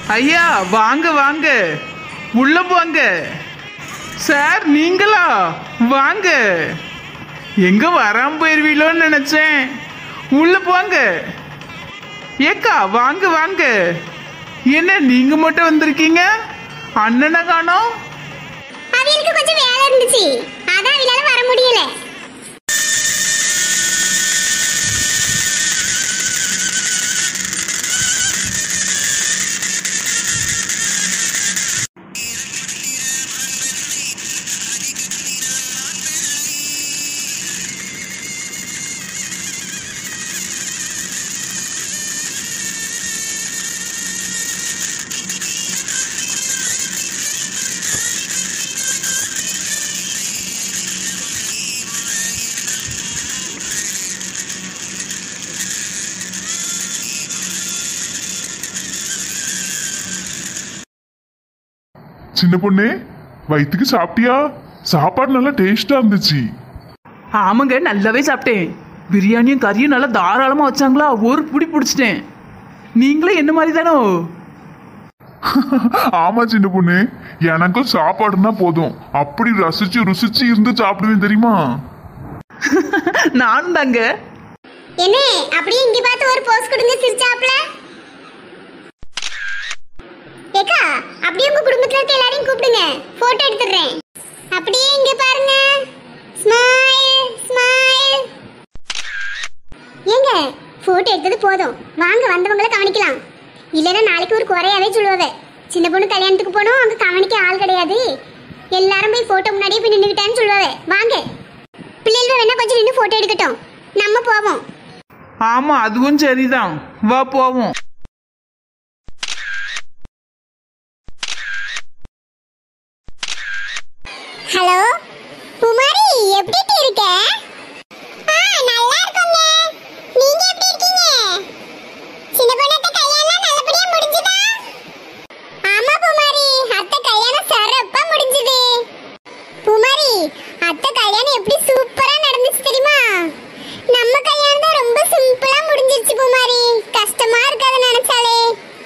ஐயா வாங்க வாங்க உள்ள போங்க சார் நீங்களா வாங்க எங்க வராம போயிருவீங்களோன்னு நினைச்சேன் உள்ள போங்க ஏக்கா வாங்க வாங்க என்ன நீங்க மட்டும் வந்திருக்கீங்க அண்ணனை காணோம் அவங்களுக்கு கொஞ்சம் வேலை இருந்துச்சு அதான் அவளால வர முடியல சின்ன பொண்ணே வயிற்றுக்கு சாப்பிட்டியா சாப்பாடு நல்லா டேஸ்டா இருந்துச்சு ஆமாங்க நல்லாவே சாப்பிட்டேன் பிரியாணியும் கறியும் நல்லா தாராளமாக வச்சாங்களா ஒரு புடி பிடிச்சிட்டேன் நீங்களும் என்ன மாதிரி தானோ ஆமா சின்ன பொண்ணு எனக்கும் சாப்பாடுனா போதும் அப்படி ரசிச்சு ருசிச்சு இருந்து சாப்பிடுவேன் தெரியுமா நானும் தாங்க என்ன அப்படியே இங்க பார்த்து ஒரு போஸ் கொடுங்க சிரிச்சாப்ல ஏக்கா அப்படியே உங்க குடும்பத்துல இருக்க எல்லாரையும் கூப்பிடுங்க போட்டோ எடுத்துடுறேன் அப்படியே இங்க பாருங்க ஸ்மைல் ஸ்மைல் ஏங்க போட்டோ எடுத்தது போதும் வாங்க வந்தவங்கள கவனிக்கலாம் இல்லைன்னா நாளைக்கு ஒரு குறையாவே சொல்லுவாங்க சின்ன பொண்ணு கல்யாணத்துக்கு போனோம் அங்க கவனிக்க ஆள் கிடையாது எல்லாரும் போய் போட்டோ முன்னாடியே போய் நின்றுக்கிட்டான்னு சொல்லுவாங்க வாங்க பிள்ளைகள் வேணா கொஞ்சம் நின்று போட்டோ எடுக்கட்டும் நம்ம போவோம் ஆமா அதுவும் சரிதான் வா போவோம் ஹலோ குமாரி எப்படி இருக்க ஆ நல்லா இருக்கோங்க நீங்க எப்படி இருக்கீங்க சின்ன பொண்ணு கல்யாணம் நல்லபடியா முடிஞ்சுதா ஆமா குமாரி அத்தை கல்யாணம் சிறப்பா முடிஞ்சுது குமாரி அத்தை கல்யாணம் எப்படி சூப்பரா நடந்துச்சு தெரியுமா நம்ம கல்யாணம் தான் ரொம்ப சிம்பிளா முடிஞ்சிருச்சு குமாரி கஷ்டமா இருக்காது நினைச்சாலே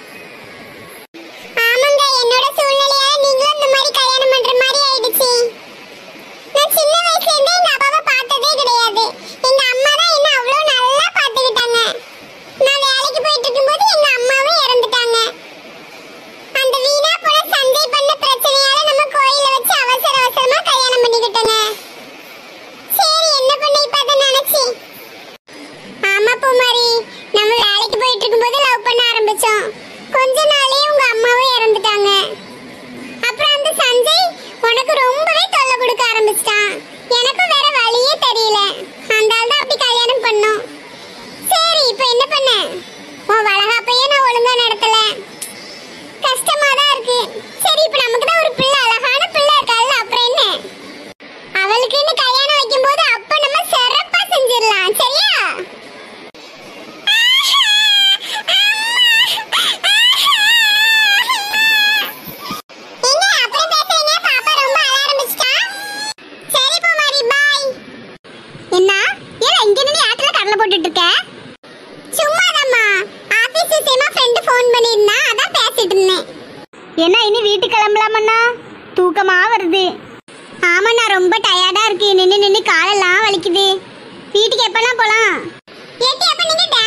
ஆமாங்க என்னோட சூழ்நிலையால நீங்களும் இந்த மாதிரி கல்யாணம் பண்ற மாதிரி ஆயிடுச்சு நான் சின்ன வயசுல இருந்தே எங்க அப்பாவை பார்த்ததே கிடையாது எங்க அம்மா தான் என்ன அவ்வளவு நல்லா பார்த்துக்கிட்டாங்க நான் வேலைக்கு போயிட்டு இருக்கும்போது எங்க அம்மாவும் இறந்துட்டாங்க அந்த வீணா போன சந்தை பண்ண பிரச்சனையால நம்ம கோயில வச்சு அவசர அவசரமா கல்யாணம் பண்ணிக்கிட்டோங்க சரி என்ன பண்ண இப்ப அதை நினைச்சு ஆமா பூமாரி நம்ம வேலைக்கு போயிட்டு இருக்கும்போது லவ் பண்ண ஆரம்பிச்சோம் கொஞ்ச நாளே உங்க அம்மாவும் இறந்துட்டாங்க அப்புறம் அந்த சஞ்சய் உனக்கு ரொம்பவே தொல்லை கொடுக்க ஆரம்பிச்சிட்டான் எனக்கும் வேற வழியே தெரியல அந்த ஆள் தான் அப்படி கல்யாணம் பண்ணோம் சரி இப்போ என்ன பண்ண உன் வளகாப்பையே நான் ஒழுங்கா நடத்தல கஷ்டமா தான் இருக்கு சரி இப்போ நமக்கு தான் ஒரு பிள்ளை அழகான பிள்ளை இருக்கால அப்புறம் என்ன அவளுக்குன்னு கல்யாணம் வைக்கும்போது அப்ப நம்ம சிறப்பா செஞ்சிடலாம் சரியா என்ன அப்புறம் பேசுறீங்க பாப்பா ரொம்ப அழ ஆரம்பிச்சிட்டா சரி பூமாரி பாய் என்ன ஏன் இங்க நின்னு ஆத்துல கடலை போட்டுட்டு இருக்க சும்மாதாம்மா ஆபீஸ் விஷயமா ஃப்ரெண்ட் ஃபோன் பண்ணியிருந்தா அதான் பேசிட்டு இருந்தேன் என்ன இனி வீட்டுக்கு கிளம்பலாமண்ணா தூக்கமா வருது ஆமாண்ணா ரொம்ப டயர்டா இருக்கு நின்னு நின்னு காலெல்லாம் வலிக்குது வீட்டுக்கு எப்பெல்லாம் போலாம் ஏட்டி அப்ப நீங்க